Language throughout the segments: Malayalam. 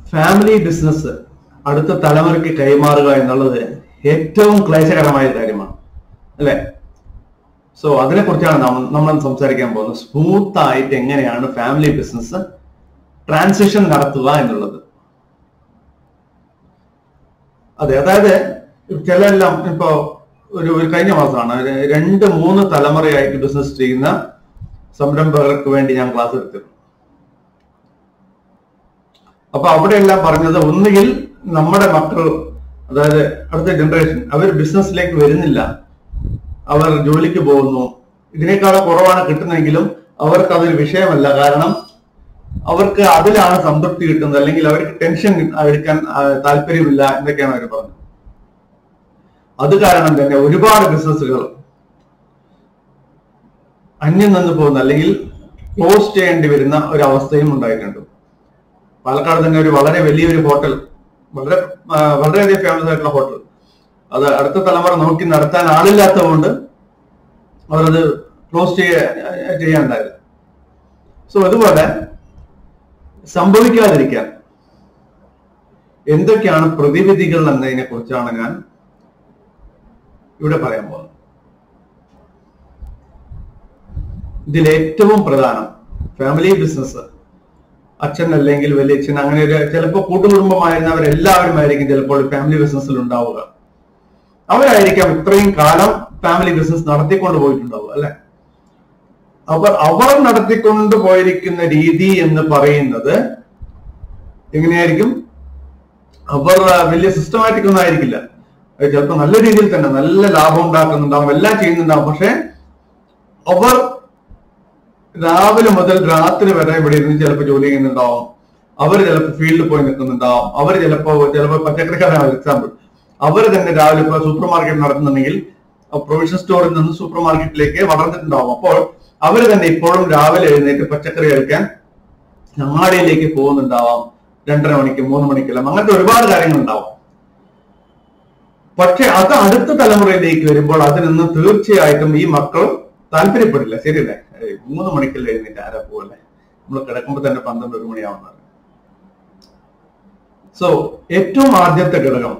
ഫാമിലി ബിസിനസ് അടുത്ത തലമുറയ്ക്ക് കൈമാറുക എന്നുള്ളത് ഏറ്റവും ക്ലേശകരമായ കാര്യമാണ് അല്ലെ സോ അതിനെ കുറിച്ചാണ് നമ്മൾ സംസാരിക്കാൻ പോകുന്നത് സ്മൂത്ത് ആയിട്ട് എങ്ങനെയാണ് ഫാമിലി ബിസിനസ് ട്രാൻസിഷൻ നടത്തുക എന്നുള്ളത് അതെ അതായത് ചിലെല്ലാം ഇപ്പോ ഒരു ഒരു കഴിഞ്ഞ മാസമാണ് ഒരു രണ്ട് മൂന്ന് തലമുറയായിട്ട് ബിസിനസ് ചെയ്യുന്ന സംരംഭകർക്ക് വേണ്ടി ഞാൻ ക്ലാസ് എടുത്തിരുന്നു അപ്പൊ അവിടെയെല്ലാം പറഞ്ഞത് ഒന്നുകിൽ നമ്മുടെ മക്കൾ അതായത് അടുത്ത ജനറേഷൻ അവർ ബിസിനസ്സിലേക്ക് വരുന്നില്ല അവർ ജോലിക്ക് പോകുന്നു ഇതിനേക്കാളും കുറവാണ് കിട്ടുന്നതെങ്കിലും അവർക്ക് അതൊരു വിഷയമല്ല കാരണം അവർക്ക് അതിലാണ് സംതൃപ്തി കിട്ടുന്നത് അല്ലെങ്കിൽ അവർക്ക് ടെൻഷൻ എടുക്കാൻ ആ, താല്പര്യമില്ല എന്നൊക്കെയാണ് അവർ പറഞ്ഞത് അത് കാരണം തന്നെ ഒരുപാട് ബിസിനസ്സുകൾ അന്യം നിന്ന് പോകുന്ന അല്ലെങ്കിൽ ക്ലോസ് ചെയ്യേണ്ടി വരുന്ന ഒരു അവസ്ഥയും ഉണ്ടായിട്ടുണ്ട് പാലക്കാട് തന്നെ ഒരു വളരെ വലിയൊരു ഹോട്ടൽ വളരെ ആ, വളരെയധികം ഫേമസ് ആയിട്ടുള്ള ഹോട്ടൽ അത് അടുത്ത തലമുറ നോക്കി നടത്താൻ ആളില്ലാത്തതുകൊണ്ട് അവരത് ക്ലോസ് ചെയ്യ ചെയ്യാനുണ്ടായത് സോ അതുപോലെ സംഭവിക്കാതിരിക്കാൻ എന്തൊക്കെയാണ് പ്രതിവിധികൾ എന്നതിനെ കുറിച്ചാണ് ഞാൻ ഇവിടെ പറയാൻ പോകുന്നത് ഇതിൽ ഏറ്റവും പ്രധാനം ഫാമിലി ബിസിനസ് അച്ഛൻ അല്ലെങ്കിൽ വലിയച്ഛൻ അങ്ങനെ ഒരു ചിലപ്പോൾ കൂട്ടുകുടുംബമായിരുന്നവരെല്ലാവരും ആയിരിക്കും ചിലപ്പോൾ ഫാമിലി ബിസിനസ്സിൽ ഉണ്ടാവുക അവരായിരിക്കാം ഇത്രയും കാലം ഫാമിലി ബിസിനസ് നടത്തിക്കൊണ്ട് പോയിട്ടുണ്ടാവുക അല്ലെ അവർ അവർ നടത്തിക്കൊണ്ട് പോയിരിക്കുന്ന രീതി എന്ന് പറയുന്നത് എങ്ങനെയായിരിക്കും അവർ വലിയ സിസ്റ്റമാറ്റിക് ഒന്നും ആയിരിക്കില്ല അത് ചിലപ്പോൾ നല്ല രീതിയിൽ തന്നെ നല്ല ലാഭം ഉണ്ടാക്കുന്നുണ്ടാവും എല്ലാം ചെയ്യുന്നുണ്ടാവും പക്ഷെ അവർ രാവിലെ മുതൽ രാത്രി വരെ ഇവിടെ ഇരുന്ന് ചിലപ്പോൾ ജോലി ചെയ്യുന്നുണ്ടാവും അവർ ചിലപ്പോൾ ഫീൽഡിൽ പോയി നിൽക്കുന്നുണ്ടാവും അവർ ചിലപ്പോൾ ചിലപ്പോൾ പച്ചക്കറിക്കാരാണ് എക്സാമ്പിൾ അവർ തന്നെ രാവിലെ ഇപ്പോൾ സൂപ്പർ മാർക്കറ്റ് നടത്തുന്നുണ്ടെങ്കിൽ പ്രൊവിഷൻ സ്റ്റോറിൽ നിന്ന് സൂപ്പർ മാർക്കറ്റിലേക്ക് വളർന്നിട്ടുണ്ടാവും അപ്പോൾ അവർ തന്നെ ഇപ്പോഴും രാവിലെ എഴുന്നേറ്റ് പച്ചക്കറി കഴിക്കാൻ അങ്ങാടിയിലേക്ക് പോകുന്നുണ്ടാവാം രണ്ടര മണിക്ക് മൂന്ന് മണിക്കെല്ലാം അങ്ങനത്തെ ഒരുപാട് കാര്യങ്ങൾ ഉണ്ടാവും പക്ഷെ അത് അടുത്ത തലമുറയിലേക്ക് വരുമ്പോൾ അതിനൊന്നും തീർച്ചയായിട്ടും ഈ മക്കൾ താല്പര്യപ്പെടില്ല ശരിയല്ലേ ഏയ് മൂന്ന് മണിക്കല്ലേ എഴുന്നേറ്റ് ആരാ പോവല്ലേ നമ്മൾ കിടക്കുമ്പോൾ തന്നെ പന്ത്രണ്ട് ഒരു മണിയാവുന്നത് സോ ഏറ്റവും ആദ്യത്തെ ഘടകം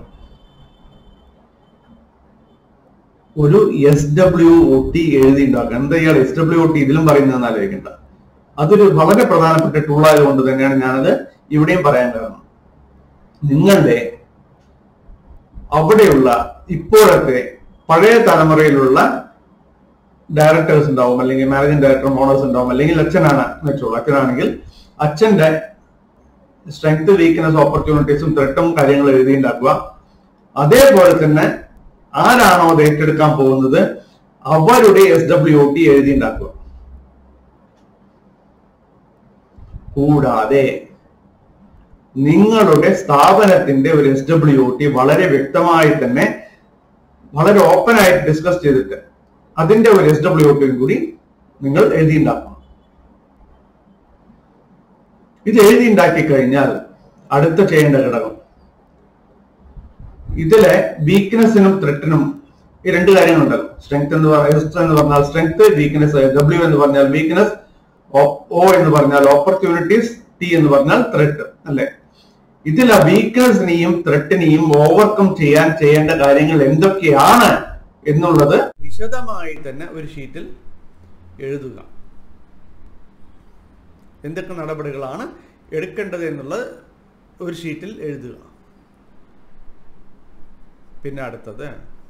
ഒരു എസ് ഡബ്ല്യു ഒ ടി എഴുതി ഉണ്ടാക്കുക എന്താ ഇയാൾ എസ് ഡബ്ല്യു ഒ ടി ഇതിലും പറയുന്നതെന്ന് ആലോചിക്കണ്ട അതൊരു വളരെ പ്രധാനപ്പെട്ട ടൂൾ ആയതുകൊണ്ട് തന്നെയാണ് ഞാനത് ഇവിടെയും പറയാൻ കാരണം നിങ്ങളുടെ അവിടെയുള്ള ഇപ്പോഴത്തെ പഴയ തലമുറയിലുള്ള ഡയറക്ടേഴ്സ് ഉണ്ടാവും അല്ലെങ്കിൽ മാനേജിംഗ് ഡയറക്ടർ ഓണേഴ്സ് ഉണ്ടാവും അല്ലെങ്കിൽ അച്ഛനാണ് എന്ന് വെച്ചോളൂ അച്ഛനാണെങ്കിൽ അച്ഛന്റെ സ്ട്രെങ്ത് വീക്ക്നെസ് ഓപ്പർച്യൂണിറ്റീസും ത്രെട്ടും കാര്യങ്ങൾ എഴുതിയുണ്ടാക്കുക അതേപോലെ തന്നെ ആരാണോ അത് ഏറ്റെടുക്കാൻ പോകുന്നത് അവരുടെ എസ് ഡബ്ല്യു ഒ ടി എഴുതിയുണ്ടാക്കുക കൂടാതെ നിങ്ങളുടെ സ്ഥാപനത്തിന്റെ ഒരു എസ് ഡബ്ല്യു ഒ ടി വളരെ വ്യക്തമായി തന്നെ വളരെ ഓപ്പൺ ആയിട്ട് ഡിസ്കസ് ചെയ്തിട്ട് അതിന്റെ ഒരു എസ് ഡബ്ല്യു ഒ ടിയും കൂടി നിങ്ങൾ എഴുതിയുണ്ടാക്കണം ഇത് എഴുതിയുണ്ടാക്കി കഴിഞ്ഞാൽ അടുത്ത ചെയ്യേണ്ട ഘടകം ഇതിലെ വീക്ക്നെസ്സിനും ത്രെട്ടിനും ഈ രണ്ട് കാര്യങ്ങളുണ്ടല്ലോ സ്ട്രെങ്ത് എന്ന് എസ് എന്ന് പറഞ്ഞാൽ സ്ട്രെങ്ത് വീക്ക്നെസ് ഡബ്ല്യു എന്ന് പറഞ്ഞാൽ വീക്ക്നെസ് ഒ എന്ന് പറഞ്ഞാൽ ഓപ്പർച്യൂണിറ്റീസ് ടി എന്ന് പറഞ്ഞാൽ ത്രെട്ട് അല്ലെ ഇതിൽ ആ വീക്ക്നെസ്സിനെയും ത്രെട്ടിനെയും ഓവർകം ചെയ്യാൻ ചെയ്യേണ്ട കാര്യങ്ങൾ എന്തൊക്കെയാണ് എന്നുള്ളത് വിശദമായി തന്നെ ഒരു ഷീറ്റിൽ എഴുതുക എന്തൊക്കെ നടപടികളാണ് എടുക്കേണ്ടത് എന്നുള്ളത് ഒരു ഷീറ്റിൽ എഴുതുക പിന്നെ അടുത്തത്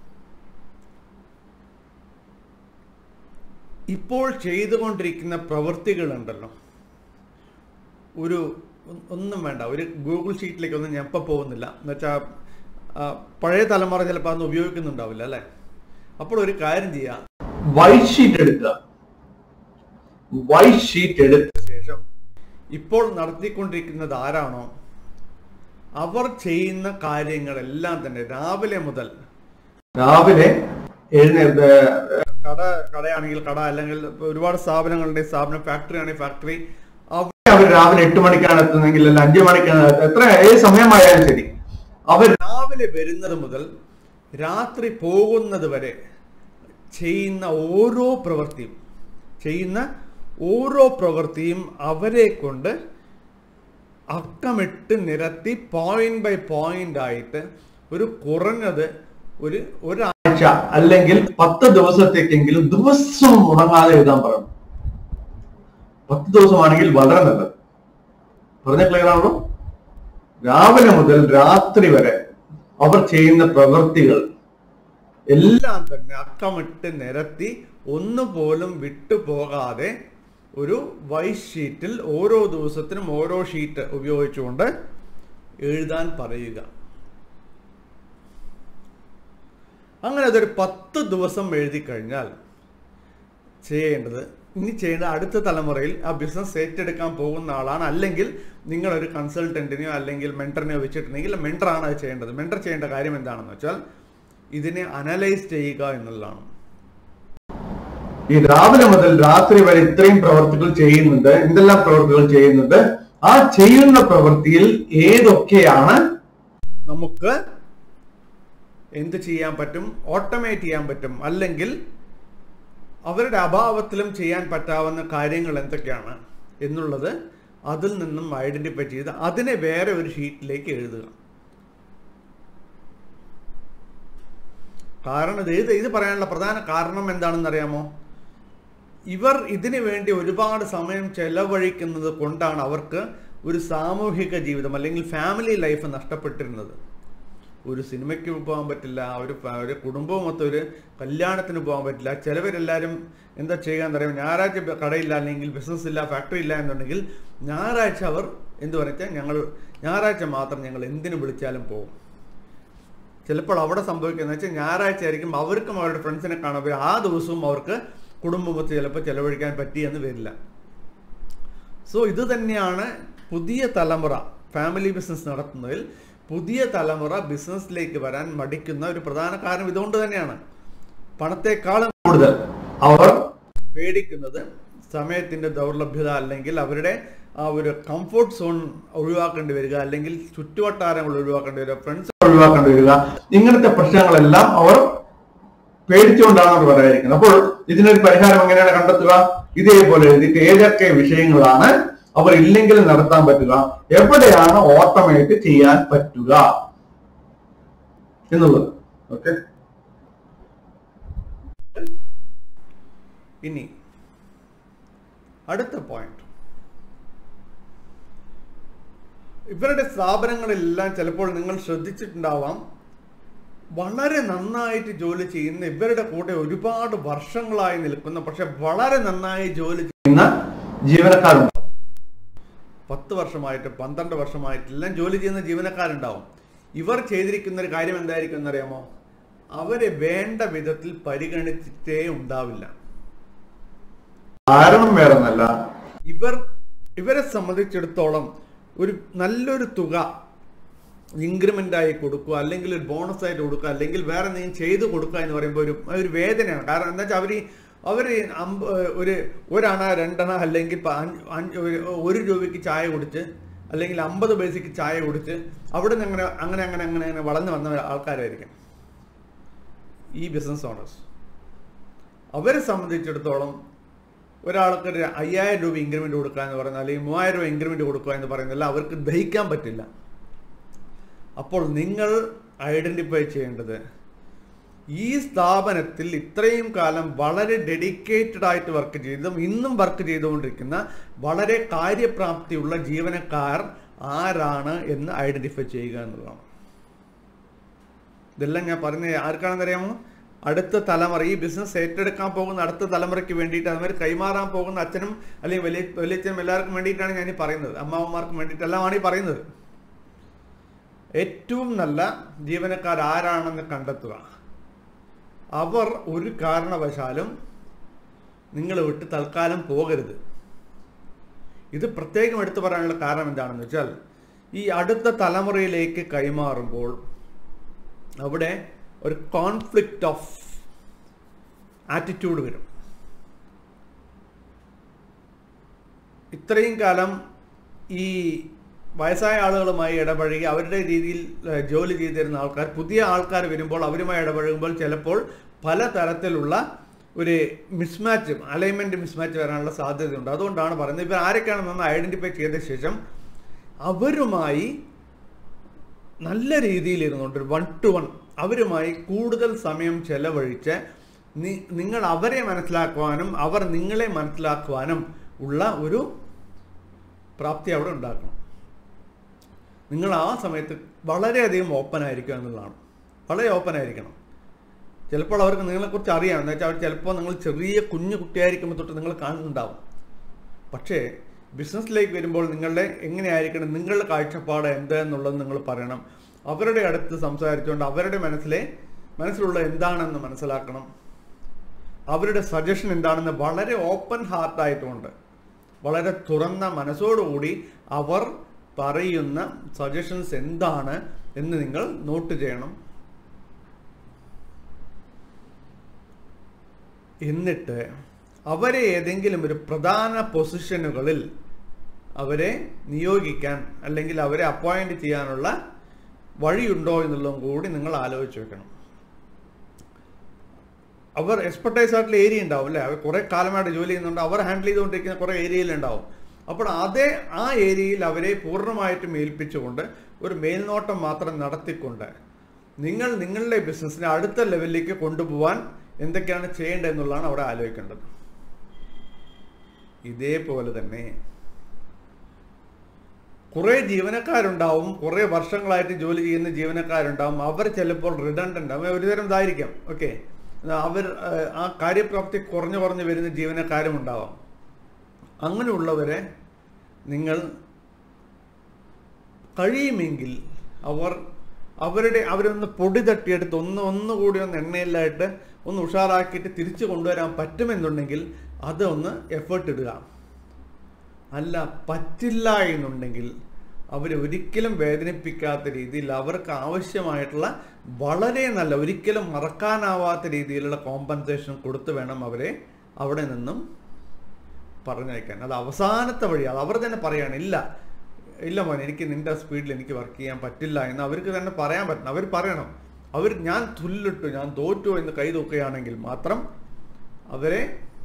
ഇപ്പോൾ ചെയ്തുകൊണ്ടിരിക്കുന്ന പ്രവൃത്തികളുണ്ടല്ലോ ഒരു ഒ- ഒന്നും വേണ്ട ഒരു ഗൂഗിൾ ഷീറ്റിലേക്കൊന്നും ഞാൻ ഇപ്പം പോകുന്നില്ല എന്ന് വെച്ചാൽ പഴയ തലമുറ ചിലപ്പോൾ അതൊന്നും ഉപയോഗിക്കുന്നുണ്ടാവില്ല അല്ലേ അപ്പോൾ ഒരു കാര്യം ചെയ്യാം വൈറ്റ് ഷീറ്റ് എടുക്കുക വൈറ്റ് ഷീറ്റ് എടുത്ത ശേഷം ഇപ്പോൾ നടത്തിക്കൊണ്ടിരിക്കുന്നത് ആരാണോ അവർ ചെയ്യുന്ന കാര്യങ്ങളെല്ലാം തന്നെ രാവിലെ മുതൽ രാവിലെ എഴുന്നേറ്റ് കട കടയാണെങ്കിൽ കട അല്ലെങ്കിൽ ഇപ്പൊ ഒരുപാട് സ്ഥാപനങ്ങളുടെ സ്ഥാപനം ഫാക്ടറി ആണെങ്കിൽ ഫാക്ടറി അവിടെ അവർ രാവിലെ എട്ട് മണിക്കാണ് എത്തുന്നതെങ്കിൽ അല്ലെങ്കിൽ അഞ്ചു മണിക്കാണ് എത്തുന്നത്. എത്ര ഏത് സമയമായാലും ശരി അവർ രാവിലെ വരുന്നത് മുതൽ രാത്രി പോകുന്നത് വരെ ചെയ്യുന്ന ഓരോ പ്രവൃത്തിയും ചെയ്യുന്ന ഓരോ പ്രവൃത്തിയും അവരെ കൊണ്ട് അക്കമിട്ട് നിരത്തി പോയിന്റ് ബൈ പോയിന്റ് ആയിട്ട് ഒരു കുറഞ്ഞത് ഒരു ഒരാഴ്ച അല്ലെങ്കിൽ പത്ത് ദിവസത്തേക്കെങ്കിലും ദിവസവും മുടങ്ങാതെ എഴുതാൻ പറയണം പത്ത് ദിവസമാണെങ്കിൽ വളരെ നല്ലത് പറഞ്ഞ ക്ലിയർ ആണല്ലോ രാവിലെ മുതൽ രാത്രി വരെ അവർ ചെയ്യുന്ന പ്രവൃത്തികൾ എല്ലാം തന്നെ അക്കമിട്ട് നിരത്തി ഒന്നുപോലും വിട്ടുപോകാതെ ഒരു വൈറ്റ് ഷീറ്റിൽ ഓരോ ദിവസത്തിനും ഓരോ ഷീറ്റ് ഉപയോഗിച്ചുകൊണ്ട് എഴുതാൻ പറയുക അങ്ങനെ അതൊരു പത്ത് ദിവസം എഴുതി കഴിഞ്ഞാൽ ചെയ്യേണ്ടത് ഇനി ചെയ്യേണ്ട അടുത്ത തലമുറയിൽ ആ ബിസിനസ് ഏറ്റെടുക്കാൻ പോകുന്ന ആളാണ് അല്ലെങ്കിൽ നിങ്ങളൊരു കൺസൾട്ടന്റിനെയോ അല്ലെങ്കിൽ മെന്ററിനെയോ വെച്ചിട്ടുണ്ടെങ്കിൽ മെന്ററാണ് അത് ചെയ്യേണ്ടത് മെന്റർ ചെയ്യേണ്ട കാര്യം എന്താണെന്ന് വെച്ചാൽ ഇതിനെ അനലൈസ് ചെയ്യുക എന്നുള്ളതാണ് ഈ രാവിലെ മുതൽ രാത്രി വരെ ഇത്രയും പ്രവർത്തികൾ ചെയ്യുന്നുണ്ട് എന്തെല്ലാം പ്രവർത്തികൾ ചെയ്യുന്നുണ്ട് ആ ചെയ്യുന്ന പ്രവൃത്തിയിൽ ഏതൊക്കെയാണ് നമുക്ക് എന്ത് ചെയ്യാൻ പറ്റും ഓട്ടോമേറ്റ് ചെയ്യാൻ പറ്റും അല്ലെങ്കിൽ അവരുടെ അഭാവത്തിലും ചെയ്യാൻ പറ്റാവുന്ന കാര്യങ്ങൾ എന്തൊക്കെയാണ് എന്നുള്ളത് അതിൽ നിന്നും ഐഡന്റിഫൈ ചെയ്ത് അതിനെ വേറെ ഒരു ഷീറ്റിലേക്ക് എഴുതുക കാരണം ഇത് ഇത് പറയാനുള്ള പ്രധാന കാരണം എന്താണെന്ന് അറിയാമോ ഇവർ ഇതിനു വേണ്ടി ഒരുപാട് സമയം ചെലവഴിക്കുന്നത് കൊണ്ടാണ് അവർക്ക് ഒരു സാമൂഹിക ജീവിതം അല്ലെങ്കിൽ ഫാമിലി ലൈഫ് നഷ്ടപ്പെട്ടിരുന്നത് ഒരു സിനിമയ്ക്ക് പോകാൻ പറ്റില്ല ഒരു ഫ- ഒരു കുടുംബവും മൊത്തം ഒരു കല്യാണത്തിന് പോകാൻ പറ്റില്ല ചിലവരെല്ലാവരും എന്താ ചെയ്യാന്ന് അറിയാം ഞായറാഴ്ച ബ- കടയില്ല അല്ലെങ്കിൽ ബിസിനസ് ഇല്ല ഫാക്ടറി ഇല്ല എന്നുണ്ടെങ്കിൽ ഞായറാഴ്ച അവർ എന്ത് പറഞ്ഞാൽ ഞങ്ങൾ ഞായറാഴ്ച മാത്രം ഞങ്ങൾ എന്തിനു വിളിച്ചാലും പോകും ചിലപ്പോൾ അവിടെ സംഭവിക്കുന്നത് വെച്ചാൽ ഞായറാഴ്ച ആയിരിക്കും അവർക്കും അവരുടെ ഫ്രണ്ട്സിനെ കാണാൻ പറ്റും ആ ദിവസവും അവർക്ക് കുടുംബമൊത്ത് ചിലപ്പോൾ ചെലവഴിക്കാൻ പറ്റിയെന്ന് വരില്ല സോ ഇത് തന്നെയാണ് പുതിയ തലമുറ ഫാമിലി ബിസിനസ് നടത്തുന്നതിൽ പുതിയ തലമുറ ബിസിനസ്സിലേക്ക് വരാൻ മടിക്കുന്ന ഒരു പ്രധാന കാരണം ഇതുകൊണ്ട് തന്നെയാണ് പണത്തെക്കാളും കൂടുതൽ അവർ പേടിക്കുന്നത് സമയത്തിന്റെ ദൗർലഭ്യത അല്ലെങ്കിൽ അവരുടെ ആ ഒരു കംഫോർട്ട് സോൺ ഒഴിവാക്കേണ്ടി വരിക അല്ലെങ്കിൽ ചുറ്റുവട്ടാരങ്ങൾ ഒഴിവാക്കേണ്ടി വരിക ഫ്രണ്ട്സ് ഒഴിവാക്കേണ്ടി വരിക ഇങ്ങനത്തെ പ്രശ്നങ്ങളെല്ലാം അവർ പേടിച്ചുകൊണ്ടാണ് അവർ പറയാതിരിക്കുന്നത് അപ്പോൾ ഇതിനൊരു പരിഹാരം എങ്ങനെയാണ് കണ്ടെത്തുക ഇതേപോലെ എഴുതിയിട്ട് ഏതൊക്കെ വിഷയങ്ങളാണ് അവർ ഇല്ലെങ്കിലും നടത്താൻ പറ്റുക എവിടെയാണ് ഓട്ടോമേറ്റ് ചെയ്യാൻ പറ്റുക എന്നുള്ളത് ഓക്കെ ഇനി അടുത്ത പോയിന്റ് ഇവരുടെ സ്ഥാപനങ്ങളെല്ലാം ചിലപ്പോൾ നിങ്ങൾ ശ്രദ്ധിച്ചിട്ടുണ്ടാവാം വളരെ നന്നായിട്ട് ജോലി ചെയ്യുന്ന ഇവരുടെ കൂടെ ഒരുപാട് വർഷങ്ങളായി നിൽക്കുന്ന പക്ഷെ വളരെ നന്നായി ജോലി ചെയ്യുന്ന ജീവനക്കാരുണ്ടാവും പത്ത് വർഷമായിട്ട് പന്ത്രണ്ട് വർഷമായിട്ട് എല്ലാം ജോലി ചെയ്യുന്ന ജീവനക്കാരുണ്ടാവും ഇവർ ചെയ്തിരിക്കുന്ന ഒരു കാര്യം എന്തായിരിക്കും എന്നറിയാമോ അവരെ വേണ്ട വിധത്തിൽ പരിഗണിച്ചിട്ടേ ഉണ്ടാവില്ല കാരണം വേറൊന്നല്ല ഇവർ ഇവരെ സംബന്ധിച്ചിടത്തോളം ഒരു നല്ലൊരു തുക ഇൻക്രിമെന്റ് ആയി കൊടുക്കുക അല്ലെങ്കിൽ ഒരു ബോണസ് ആയിട്ട് കൊടുക്കുക അല്ലെങ്കിൽ വേറെ എന്തെങ്കിലും ചെയ്തു കൊടുക്കുക എന്ന് പറയുമ്പോൾ ഒരു ഒരു വേദനയാണ് കാരണം എന്താ വെച്ചാൽ അവർ അവർ അമ്പ ഒരു ഒരണ രണ്ടണ അല്ലെങ്കിൽ ഇപ്പൊ അഞ്ച് അഞ്ച് ഒരു- ഒരു രൂപയ്ക്ക് ചായ കുടിച്ച് അല്ലെങ്കിൽ അമ്പത് പൈസയ്ക്ക് ചായ കുടിച്ച് അവിടെ നിന്ന് അങ്ങനെ അങ്ങനെ അങ്ങനെ അങ്ങനെ അങ്ങനെ വളർന്നു വന്ന ആൾക്കാരായിരിക്കും ഈ ബിസിനസ് ഓണേഴ്സ് അവരെ സംബന്ധിച്ചിടത്തോളം ഒരാൾക്ക് ഒരു അയ്യായിരം രൂപ ഇൻക്രിമെന്റ് കൊടുക്കുക എന്ന് പറയുന്നത് അല്ലെങ്കിൽ മൂവായിരം രൂപ ഇൻക്രിമെന്റ് കൊടുക്കുക എന്ന് പറയുന്നില്ല അവർക്ക് ദഹിക്കാൻ പറ്റില്ല അപ്പോൾ നിങ്ങൾ ഐഡന്റിഫൈ ചെയ്യേണ്ടത് ഈ സ്ഥാപനത്തിൽ ഇത്രയും കാലം വളരെ ഡെഡിക്കേറ്റഡ് ആയിട്ട് വർക്ക് ചെയ്തും ഇന്നും വർക്ക് ചെയ്തുകൊണ്ടിരിക്കുന്ന വളരെ കാര്യപ്രാപ്തിയുള്ള ജീവനക്കാർ ആരാണ് എന്ന് ഐഡന്റിഫൈ ചെയ്യുക എന്നുള്ളതാണ് ഇതെല്ലാം ഞാൻ പറഞ്ഞ ആർക്കാണെന്ന് അറിയാമോ അടുത്ത തലമുറ ഈ ബിസിനസ് ഏറ്റെടുക്കാൻ പോകുന്ന അടുത്ത തലമുറയ്ക്ക് വേണ്ടിയിട്ട് അതുമാതിരി കൈമാറാൻ പോകുന്ന അച്ഛനും അല്ലെങ്കിൽ വലിയ വലിയച്ഛനും എല്ലാവർക്കും വേണ്ടിയിട്ടാണ് ഞാൻ ഈ പറയുന്നത് അമ്മാവന്മാർക്കും വേണ്ടിയിട്ടെല്ലാമാണ് ഈ പറയുന്നത് ഏറ്റവും നല്ല ജീവനക്കാർ ആരാണെന്ന് കണ്ടെത്തുക അവർ ഒരു കാരണവശാലും നിങ്ങൾ വിട്ട് തൽക്കാലം പോകരുത് ഇത് പ്രത്യേകം എടുത്തു പറയാനുള്ള കാരണം എന്താണെന്ന് വെച്ചാൽ ഈ അടുത്ത തലമുറയിലേക്ക് കൈമാറുമ്പോൾ അവിടെ ഒരു കോൺഫ്ലിക്റ്റ് ഓഫ് ആറ്റിറ്റ്യൂഡ് വരും ഇത്രയും കാലം ഈ വയസ്സായ ആളുകളുമായി ഇടപഴകി അവരുടെ രീതിയിൽ ഏഹ്, ജോലി ചെയ്തിരുന്ന ആൾക്കാർ പുതിയ ആൾക്കാർ വരുമ്പോൾ അവരുമായി ഇടപഴകുമ്പോൾ ചിലപ്പോൾ പല തരത്തിലുള്ള ഒരു മിസ്മാച്ച് അലൈൻമെന്റ് മിസ്മാച്ച് വരാനുള്ള സാധ്യതയുണ്ട് അതുകൊണ്ടാണ് പറയുന്നത് ഇവർ ആരൊക്കെയാണ് നന്നായി ഐഡന്റിഫൈ ചെയ്ത ശേഷം അവരുമായി നല്ല രീതിയിൽ ഇരുന്നുകൊണ്ട് ഒരു വൺ ടു വൺ അവരുമായി കൂടുതൽ സമയം ചെലവഴിച്ച് നി- നിങ്ങൾ അവരെ മനസ്സിലാക്കുവാനും അവർ നിങ്ങളെ മനസ്സിലാക്കുവാനും ഉള്ള ഒരു പ്രാപ്തി അവിടെ ഉണ്ടാക്കണം നിങ്ങൾ ആ സമയത്ത് വളരെയധികം ഓപ്പൺ ആയിരിക്കുക എന്നുള്ളതാണ് വളരെ ഓപ്പൺ ആയിരിക്കണം ചിലപ്പോൾ അവർക്ക് നിങ്ങളെക്കുറിച്ച് അറിയാം എന്ന് വെച്ചാൽ അവർ ചിലപ്പോൾ നിങ്ങൾ ചെറിയ കുഞ്ഞു കുട്ടിയായിരിക്കുമ്പോൾ തൊട്ട് നിങ്ങൾ കാണുന്നുണ്ടാവും പക്ഷേ ബിസിനസ്സിലേക്ക് വരുമ്പോൾ നിങ്ങളുടെ എങ്ങനെയായിരിക്കണം നിങ്ങളുടെ കാഴ്ചപ്പാട് എന്ത് എന്നുള്ളത് നിങ്ങൾ പറയണം അവരുടെ അടുത്ത് സംസാരിച്ചുകൊണ്ട് അവരുടെ മനസ്സിലെ മനസ്സിലുള്ള എന്താണെന്ന് മനസ്സിലാക്കണം അവരുടെ സജഷൻ എന്താണെന്ന് വളരെ ഓപ്പൺ ഹാർട്ടായിട്ടുകൊണ്ട് വളരെ തുറന്ന മനസ്സോടുകൂടി അവർ പറയുന്ന സജഷൻസ് എന്താണ് എന്ന് നിങ്ങൾ നോട്ട് ചെയ്യണം എന്നിട്ട് അവരെ ഏതെങ്കിലും ഒരു പ്രധാന പൊസിഷനുകളിൽ അവരെ നിയോഗിക്കാൻ അല്ലെങ്കിൽ അവരെ അപ്പോയിന്റ് ചെയ്യാനുള്ള വഴിയുണ്ടോ എന്നുള്ളതും കൂടി നിങ്ങൾ ആലോചിച്ച് വെക്കണം അവർ എക്സ്പെർട്ടൈസ് ആയിട്ടുള്ള ഏരിയ ഉണ്ടാവും അല്ലേ അവർ കുറേ കാലമായിട്ട് ജോലി ചെയ്യുന്നുണ്ട് അവർ ഹാൻഡിൽ ചെയ്തുകൊണ്ടിരിക്കുന്ന കുറേ ഏരിയയിലുണ്ടാവും അപ്പോൾ അതേ ആ ഏരിയയിൽ അവരെ പൂർണ്ണമായിട്ടും ഏൽപ്പിച്ചുകൊണ്ട് ഒരു മേൽനോട്ടം മാത്രം നടത്തിക്കൊണ്ട് നിങ്ങൾ നിങ്ങളുടെ ബിസിനസ്സിനെ അടുത്ത ലെവലിലേക്ക് കൊണ്ടുപോകാൻ എന്തൊക്കെയാണ് ചെയ്യേണ്ടത് എന്നുള്ളതാണ് അവിടെ ആലോചിക്കേണ്ടത് ഇതേപോലെ തന്നെ കുറേ ജീവനക്കാരുണ്ടാവും കുറേ വർഷങ്ങളായിട്ട് ജോലി ചെയ്യുന്ന ജീവനക്കാരുണ്ടാവും അവർ ചിലപ്പോൾ റിഡണ്ടൻ്റ് ആവും ഒരുതരം ഇതായിരിക്കാം ഓക്കെ അവർ ഏഹ്, ആ കാര്യപ്രാപ്തി കുറഞ്ഞു കുറഞ്ഞു വരുന്ന ജീവനക്കാരും ഉണ്ടാവാം അങ്ങനെയുള്ളവരെ നിങ്ങൾ കഴിയുമെങ്കിൽ അവർ അവരുടെ അവരൊന്ന് പൊടി തട്ടിയെടുത്ത് ഒന്ന് ഒന്നുകൂടി ഒന്ന് എണ്ണയിലായിട്ട് ഒന്ന് ഉഷാറാക്കിയിട്ട് തിരിച്ചു കൊണ്ടുവരാൻ പറ്റുമെന്നുണ്ടെങ്കിൽ അത് ഒന്ന് എഫേർട്ട് ഇടുക അല്ല പറ്റില്ല എന്നുണ്ടെങ്കിൽ അവരെ ഒരിക്കലും വേദനിപ്പിക്കാത്ത രീതിയിൽ അവർക്ക് ആവശ്യമായിട്ടുള്ള വളരെ നല്ല ഒരിക്കലും മറക്കാനാവാത്ത രീതിയിലുള്ള കോമ്പൻസേഷൻ കൊടുത്തു വേണം അവരെ അവിടെ നിന്നും പറഞ്ഞയക്കാൻ അത് അവസാനത്തെ വഴിയാണ് അവർ തന്നെ പറയാണ് ഇല്ല ഇല്ല മോനെ എനിക്ക് നിന്റെ സ്പീഡിൽ എനിക്ക് വർക്ക് ചെയ്യാൻ പറ്റില്ല എന്ന് അവർക്ക് തന്നെ പറയാൻ പറ്റണം അവർ പറയണം അവർ ഞാൻ തുല്ലിട്ടു ഞാൻ തോറ്റു എന്ന് കൈ തൂക്കുകയാണെങ്കിൽ മാത്രം അവരെ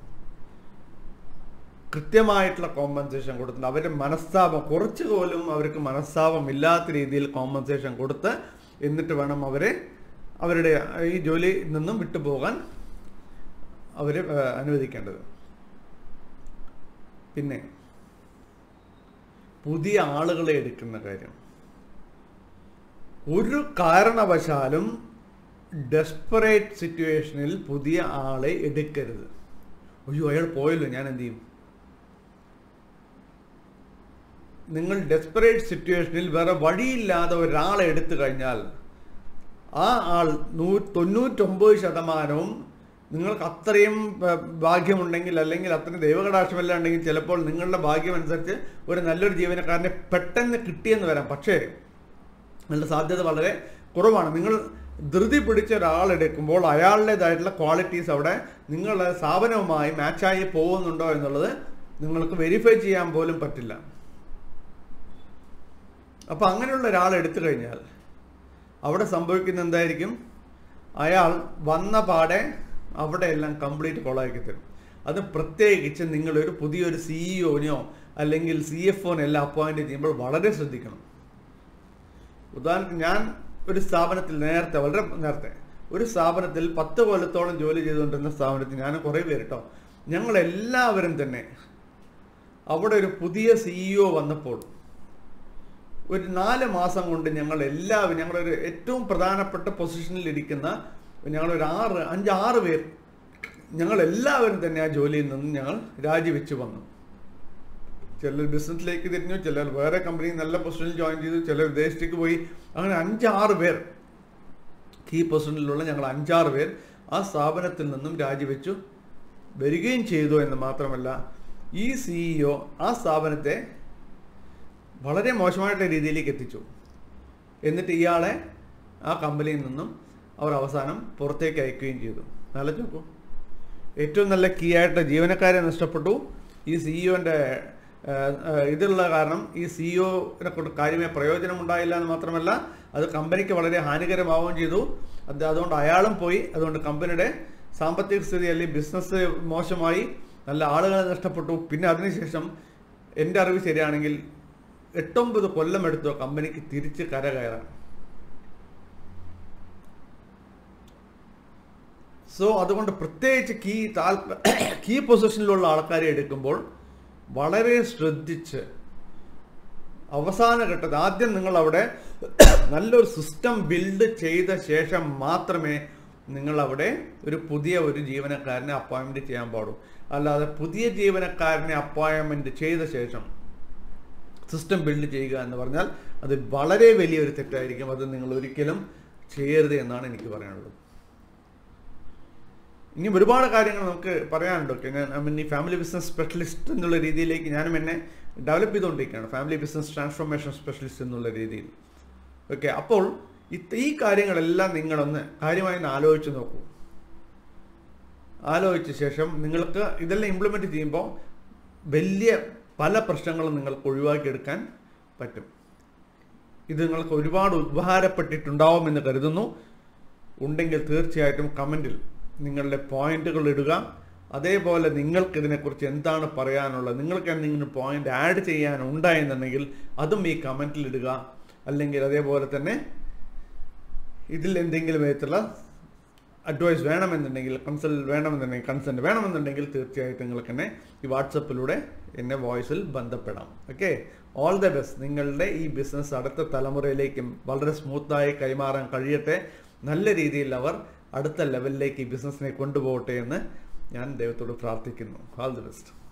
കൃത്യമായിട്ടുള്ള കോമ്പൻസേഷൻ കൊടുത്തിട്ടുണ്ട് അവരുടെ മനസ്താപം കുറച്ച് പോലും അവർക്ക് മനസ്താപം ഇല്ലാത്ത രീതിയിൽ കോമ്പൻസേഷൻ കൊടുത്ത് എന്നിട്ട് വേണം അവരെ അവരുടെ ഈ ജോലിയിൽ നിന്നും വിട്ടുപോകാൻ അവരെ ഏഹ്, അനുവദിക്കേണ്ടത് പിന്നെ പുതിയ ആളുകളെ എടുക്കുന്ന കാര്യം ഒരു കാരണവശാലും ഡെസ്പറേറ്റ് സിറ്റുവേഷനിൽ പുതിയ ആളെ എടുക്കരുത് അയ്യോ അയാൾ പോയല്ലോ ഞാൻ എന്ത് ചെയ്യും നിങ്ങൾ ഡെസ്പറേറ്റ് സിറ്റുവേഷനിൽ വേറെ വഴിയില്ലാതെ ഒരാളെ എടുത്തു കഴിഞ്ഞാൽ ആ ആൾ നൂ തൊണ്ണൂറ്റൊമ്പത് ശതമാനവും നിങ്ങൾക്ക് അത്രയും ഏർ, ഭാഗ്യമുണ്ടെങ്കിൽ അല്ലെങ്കിൽ അത്രയും ദൈവകടാക്ഷമെല്ലാം ഉണ്ടെങ്കിൽ ചിലപ്പോൾ നിങ്ങളുടെ ഭാഗ്യം അനുസരിച്ച് ഒരു നല്ലൊരു ജീവനക്കാരനെ പെട്ടെന്ന് കിട്ടിയെന്ന് വരാം പക്ഷേ നിങ്ങളുടെ സാധ്യത വളരെ കുറവാണ് നിങ്ങൾ ധൃതി പിടിച്ച ഒരാളെടുക്കുമ്പോൾ അയാളുടേതായിട്ടുള്ള ക്വാളിറ്റീസ് അവിടെ നിങ്ങളുടെ സ്ഥാപനവുമായി മാച്ചായി പോകുന്നുണ്ടോ എന്നുള്ളത് നിങ്ങൾക്ക് വെരിഫൈ ചെയ്യാൻ പോലും പറ്റില്ല അപ്പോൾ അങ്ങനെയുള്ള ഒരാൾ എടുത്തു കഴിഞ്ഞാൽ അവിടെ സംഭവിക്കുന്ന എന്തായിരിക്കും അയാൾ വന്ന പാടെ അവിടെ എല്ലാം കംപ്ലീറ്റ് കൊളാക്കി തരും അത് പ്രത്യേകിച്ച് നിങ്ങളൊരു പുതിയൊരു സിഇഒനെയോ അല്ലെങ്കിൽ സി എഫ് എല്ലാം അപ്പോയിന്റ് ചെയ്യുമ്പോൾ വളരെ ശ്രദ്ധിക്കണം ഉദാഹരണത്തിന് ഞാൻ ഒരു സ്ഥാപനത്തിൽ നേരത്തെ വളരെ നേരത്തെ ഒരു സ്ഥാപനത്തിൽ പത്ത് കൊല്ലത്തോളം ജോലി ചെയ്തുകൊണ്ടിരുന്ന സ്ഥാപനത്തിൽ ഞാൻ കുറേ പേര് കേട്ടോ ഞങ്ങൾ എല്ലാവരും തന്നെ അവിടെ ഒരു പുതിയ സിഇഒ വന്നപ്പോൾ ഒരു നാല് മാസം കൊണ്ട് ഞങ്ങൾ എല്ലാവരും ഞങ്ങളൊരു ഏറ്റവും പ്രധാനപ്പെട്ട പൊസിഷനിൽ ഇരിക്കുന്ന ഞങ്ങളൊരു ആറ് അഞ്ച് ആറ് പേർ ഞങ്ങൾ എല്ലാവരും തന്നെ ആ ജോലിയിൽ നിന്ന് ഞങ്ങൾ രാജിവെച്ച് വന്നു ചിലർ ബിസിനസ്സിലേക്ക് തിരിഞ്ഞു ചിലർ വേറെ കമ്പനി നല്ല പൊസിഷനിൽ ജോയിൻ ചെയ്തു ചിലർ വിദേശത്തേക്ക് പോയി അങ്ങനെ അഞ്ചാറ് പേർ കീ പൊസിഷനിലുള്ള ഞങ്ങൾ അഞ്ചാറ് പേർ ആ സ്ഥാപനത്തിൽ നിന്നും രാജിവെച്ചു വരികയും ചെയ്തു എന്ന് മാത്രമല്ല ഈ സിഇഒ ആ സ്ഥാപനത്തെ വളരെ മോശമായിട്ടുള്ള രീതിയിലേക്ക് എത്തിച്ചു എന്നിട്ട് ഇയാളെ ആ കമ്പനിയിൽ നിന്നും അവർ അവസാനം പുറത്തേക്ക് അയക്കുകയും ചെയ്തു നല്ല നോക്കൂ ഏറ്റവും നല്ല കീ ആയിട്ട് ജീവനക്കാരെ നഷ്ടപ്പെട്ടു ഈ സിഇഒൻ്റെ ഇതുള്ള കാരണം ഈ സിഇഒനെ കൊണ്ട് കാര്യമായ പ്രയോജനം ഉണ്ടായില്ല എന്ന് മാത്രമല്ല അത് കമ്പനിക്ക് വളരെ ഹാനികരമാവുകയും ചെയ്തു അത് അതുകൊണ്ട് അയാളും പോയി അതുകൊണ്ട് കമ്പനിയുടെ സാമ്പത്തിക സ്ഥിതി അല്ലെങ്കിൽ ബിസിനസ് മോശമായി നല്ല ആളുകളെ നഷ്ടപ്പെട്ടു പിന്നെ അതിനുശേഷം എൻ്റെ അറിവ് ശരിയാണെങ്കിൽ എട്ടൊമ്പത് കൊല്ലമെടുത്തു ആ കമ്പനിക്ക് തിരിച്ച് കരകയറാൻ സോ അതുകൊണ്ട് പ്രത്യേകിച്ച് കീ താൽപ്പ കീ പൊസിഷനിലുള്ള ആൾക്കാരെ എടുക്കുമ്പോൾ വളരെ ശ്രദ്ധിച്ച് അവസാന ഘട്ടത്തിൽ ആദ്യം നിങ്ങൾ അവിടെ നല്ലൊരു സിസ്റ്റം ബിൽഡ് ചെയ്ത ശേഷം മാത്രമേ നിങ്ങൾ അവിടെ ഒരു പുതിയ ഒരു ജീവനക്കാരനെ അപ്പോയിൻമെന്റ് ചെയ്യാൻ പാടൂ അല്ലാതെ പുതിയ ജീവനക്കാരനെ അപ്പോയിൻമെന്റ് ചെയ്ത ശേഷം സിസ്റ്റം ബിൽഡ് ചെയ്യുക എന്ന് പറഞ്ഞാൽ അത് വളരെ വലിയൊരു തെറ്റായിരിക്കും അത് നിങ്ങൾ ഒരിക്കലും ചെയ്യരുത് എന്നാണ് എനിക്ക് പറയാനുള്ളത് ഇനി ഒരുപാട് കാര്യങ്ങൾ നമുക്ക് പറയാനുണ്ട് ഓക്കെ ഞാൻ ഐ മീൻ ഈ ഫാമിലി ബിസിനസ് സ്പെഷ്യലിസ്റ്റ് എന്നുള്ള രീതിയിലേക്ക് ഞാനും എന്നെ ഡെവലപ്പ് ചെയ്തുകൊണ്ടിരിക്കുകയാണ് ഫാമിലി ബിസിനസ് ട്രാൻസ്ഫോർമേഷൻ സ്പെഷ്യലിസ്റ്റ് എന്നുള്ള രീതിയിൽ ഓക്കെ അപ്പോൾ ഇത് ഈ കാര്യങ്ങളെല്ലാം നിങ്ങളൊന്ന് കാര്യമായി ഒന്ന് ആലോചിച്ച് നോക്കൂ ആലോചിച്ച ശേഷം നിങ്ങൾക്ക് ഇതെല്ലാം ഇംപ്ലിമെൻറ്റ് ചെയ്യുമ്പോൾ വലിയ പല പ്രശ്നങ്ങളും നിങ്ങൾക്ക് ഒഴിവാക്കിയെടുക്കാൻ പറ്റും ഇത് നിങ്ങൾക്ക് ഒരുപാട് ഉപകാരപ്പെട്ടിട്ടുണ്ടാവുമെന്ന് കരുതുന്നു ഉണ്ടെങ്കിൽ തീർച്ചയായിട്ടും കമൻറ്റിൽ നിങ്ങളുടെ പോയിന്റുകൾ ഇടുക അതേപോലെ നിങ്ങൾക്ക് ഇതിനെക്കുറിച്ച് എന്താണ് പറയാനുള്ളത് നിങ്ങൾക്ക് എന്തെങ്കിലും പോയിന്റ് ആഡ് ചെയ്യാൻ ഉണ്ടായെന്നുണ്ടെങ്കിൽ അതും ഈ കമൻറ്റിൽ ഇടുക അല്ലെങ്കിൽ അതേപോലെ തന്നെ ഇതിൽ എന്തെങ്കിലും വിധത്തിലുള്ള അഡ്വൈസ് വേണമെന്നുണ്ടെങ്കിൽ കൺസൾട്ട് വേണമെന്നുണ്ടെങ്കിൽ കൺസൾട്ട് വേണമെന്നുണ്ടെങ്കിൽ തീർച്ചയായിട്ടും നിങ്ങൾക്ക് എന്നെ ഈ വാട്സപ്പിലൂടെ എന്നെ വോയിസിൽ ബന്ധപ്പെടാം ഓക്കെ ഓൾ ദ ബെസ്റ്റ് നിങ്ങളുടെ ഈ ബിസിനസ് അടുത്ത തലമുറയിലേക്കും വളരെ സ്മൂത്തായി കൈമാറാൻ കഴിയട്ടെ നല്ല രീതിയിൽ അവർ അടുത്ത ലെവലിലേക്ക് ഈ ബിസിനസ്സിനെ കൊണ്ടുപോകട്ടെ എന്ന് ഞാൻ ദൈവത്തോട് പ്രാർത്ഥിക്കുന്നു ഓൾ ദി ബെസ്റ്റ്